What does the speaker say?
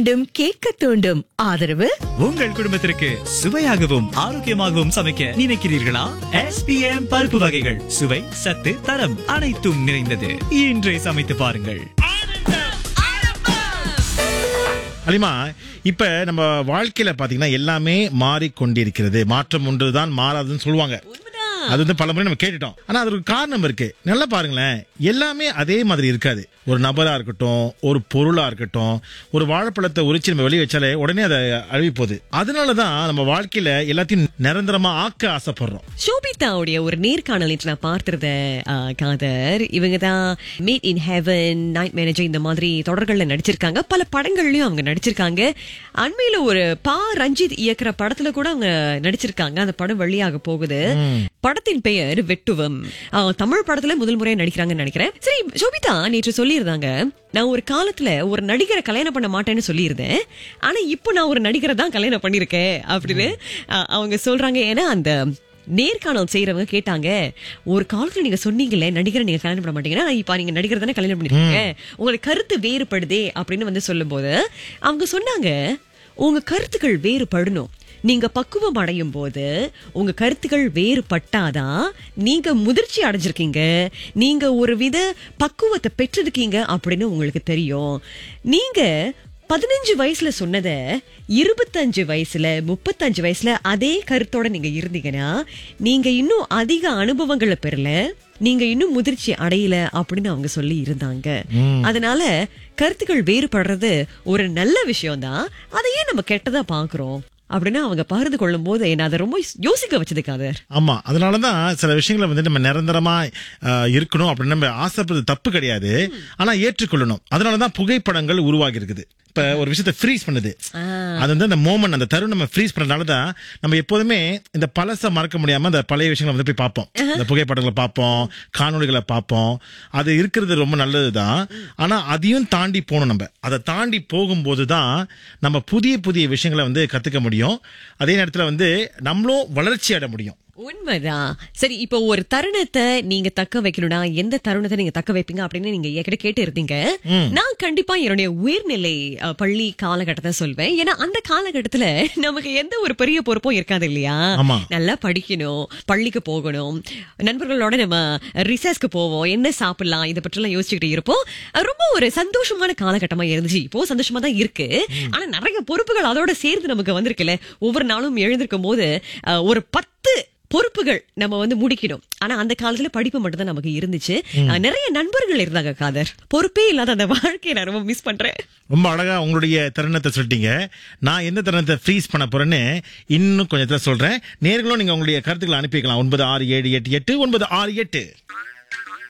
மீண்டும் கேட்க தூண்டும் ஆதரவு உங்கள் குடும்பத்திற்கு சுவையாகவும் ஆரோக்கியமாகவும் சமைக்க நினைக்கிறீர்களா எஸ்பிஎம் பருப்பு வகைகள் சுவை சத்து தரம் அனைத்தும் நிறைந்தது இன்றே சமைத்து பாருங்கள் அலிமா இப்ப நம்ம வாழ்க்கையில பாத்தீங்கன்னா எல்லாமே மாறிக்கொண்டிருக்கிறது மாற்றம் ஒன்றுதான் மாறாதுன்னு சொல்லுவாங்க அது வந்து பல முறை நம்ம கேட்டுட்டோம் ஆனா அது ஒரு காரணம் இருக்கு நல்லா பாருங்களேன் எல்லாமே அதே மாதிரி இருக்காது ஒரு நபரா இருக்கட்டும் ஒரு பொருளா இருக்கட்டும் ஒரு வாழைப்பழத்தை உரிச்சு நம்ம வெளியே வச்சாலே உடனே அதை அழுவி போகுது அதனாலதான் நம்ம வாழ்க்கையில எல்லாத்தையும் நிரந்தரமா ஆக்க ஆசைப்படுறோம் ஷோபிதாவுடைய ஒரு நேர்காணல் நேற்று நான் பார்த்திருந்த ஆ, காதர் இவங்க தான் meet in heaven night manager இந்த மாதிரி தொடர்கள்ல நடிச்சிருக்காங்க பல படங்கள்லயும் அவங்க நடிச்சிருக்காங்க அண்மையில ஒரு பா ரஞ்சித் இயக்குற படத்துல கூட அவங்க நடிச்சிருக்காங்க அந்த படம் வெளியாக போகுது படத்தின் பெயர் வெட்டுவம் ஆ, தமிழ் படத்துல முதல் முறையா நடிக்கிறாங்கன்னு நினைக்கிறேன் சரி ஷோபிதா நேற்று சொல்லியிருந்தாங்க நான் ஒரு காலத்துல ஒரு நடிகரை கல்யாணம் பண்ண மாட்டேன்னு சொல்லியிருந்தேன் ஆனா இப்போ நான் ஒரு நடிகரை தான் கல்யாணம் பண்ணிருக்கேன் அப்படின்னு ஆ, அவங்க சொல்றாங்க ஏன்னா அந்த நேர்காணல் செய்யறவங்க கேட்டாங்க ஒரு காலத்துல நீங்க சொன்னீங்கல்ல நடிகரை நீங்க கல்யாணம் பண்ண மாட்டீங்கன்னா இப்ப நீங்க நடிகர் தானே கல்யாணம் பண்ணிருக்கீங்க உங்களுக்கு கருத்து வேறுபடுதே அப்படின்னு வந்து சொல்லும்போது அவங்க சொன்னாங்க உங்க கருத்துக்கள் வேறுபடணும் நீங்க பக்குவம் அடையும் போது உங்க கருத்துக்கள் வேறுபட்டாதான் நீங்க முதிர்ச்சி அடைஞ்சிருக்கீங்க நீங்க ஒரு வித பக்குவத்தை பெற்றிருக்கீங்க அப்படின்னு உங்களுக்கு தெரியும் நீங்க பதினஞ்சு வயசுல சொன்னத இருபத்தஞ்சு வயசுல முப்பத்தஞ்சு வயசுல அதே கருத்தோட நீங்க இருந்தீங்கன்னா நீங்க இன்னும் அதிக அனுபவங்களை பெறல நீங்க இன்னும் முதிர்ச்சி அடையல அப்படின்னு அவங்க சொல்லி இருந்தாங்க அதனால கருத்துக்கள் வேறுபடுறது ஒரு நல்ல விஷயம்தான் அதையே நம்ம கெட்டதா பாக்குறோம் அப்படின்னு அவங்க பகிர்ந்து கொள்ளும் போது என்ன அதை ரொம்ப யோசிக்க வச்சது காதர் ஆமா அதனாலதான் சில விஷயங்களை வந்து நம்ம நிரந்தரமா அஹ், இருக்கணும் அப்படின்னு நம்ம ஆசைப்படுறது தப்பு கிடையாது ஆனா ஏற்றுக்கொள்ளணும் அதனாலதான் புகைப்படங்கள் உருவாகி இருக்குது இப்ப ஒரு விஷயத்தை ஃப்ரீஸ் பண்ணுது அது வந்து அந்த மோமெண்ட் அந்த தருணம் நம்ம ஃப்ரீஸ் பண்றதுனால தான் நம்ம எப்போதுமே இந்த பழச மறக்க முடியாம அந்த பழைய விஷயங்களை வந்து போய் பார்ப்போம் இந்த புகைப்படங்களை பார்ப்போம் காணொளிகளை பார்ப்போம் அது இருக்கிறது ரொம்ப நல்லதுதான் ஆனா அதையும் தாண்டி போகணும் நம்ம அதை தாண்டி போகும்போது தான் நம்ம புதிய புதிய விஷயங்களை வந்து கத்துக்க முடியும் அதே நேரத்துல வந்து நம்மளும் வளர்ச்சி அடைய முடியும் உண்மைதான் சரி இப்போ ஒரு தருணத்தை நீங்க தக்க வைக்கணும்னா எந்த தருணத்தை நீங்க தக்க வைப்பீங்க அப்படின்னு நீங்க என்கிட்ட கேட்டு இருந்தீங்க நான் கண்டிப்பா என்னுடைய உயர்நிலை அஹ், பள்ளி காலகட்டத்தை சொல்வேன் ஏன்னா அந்த காலகட்டத்துல நமக்கு எந்த ஒரு பெரிய பொறுப்பும் இருக்காது இல்லையா ஆமா. நல்லா படிக்கணும் பள்ளிக்கு போகணும் நண்பர்களோட நம்ம ரிசர்ச்க்கு போவோம் என்ன சாப்பிடலாம் இதை பற்றி எல்லாம் யோசிச்சுக்கிட்டு இருப்போம் அஹ், ரொம்ப ஒரு சந்தோஷமான காலகட்டமா இருந்துச்சு இப்போ சந்தோஷமா தான் இருக்கு ஆனா நிறைய பொறுப்புகள் அதோட சேர்ந்து நமக்கு வந்திருக்குல்ல ஒவ்வொரு நாளும் எழுந்திருக்கும் போது அஹ், ஒரு பத்து பொறுப்புகள் நம்ம வந்து முடிக்கணும் ஆனா அந்த காலத்துல படிப்பு மட்டும் தான் நமக்கு இருந்துச்சு அஹ், நிறைய நண்பர்கள் இருந்தாங்க காதர் பொறுப்பே இல்லாத அந்த வாழ்க்கையை நான் ரொம்ப மிஸ் பண்றேன் ரொம்ப அழகா உங்களுடைய தருணத்தை சொல்லிட்டீங்க நான் எந்த தருணத்தை ஃப்ரீஸ் பண்ண போறேன்னு இன்னும் கொஞ்சத்துல சொல்றேன் நேர்களும் நீங்க உங்களுடைய கருத்துக்களை அனுப்பிக்கலாம் ஒன்பது ஆறு ஏழு எட்டு எட்டு ஒன்பது ஆறு எட்டு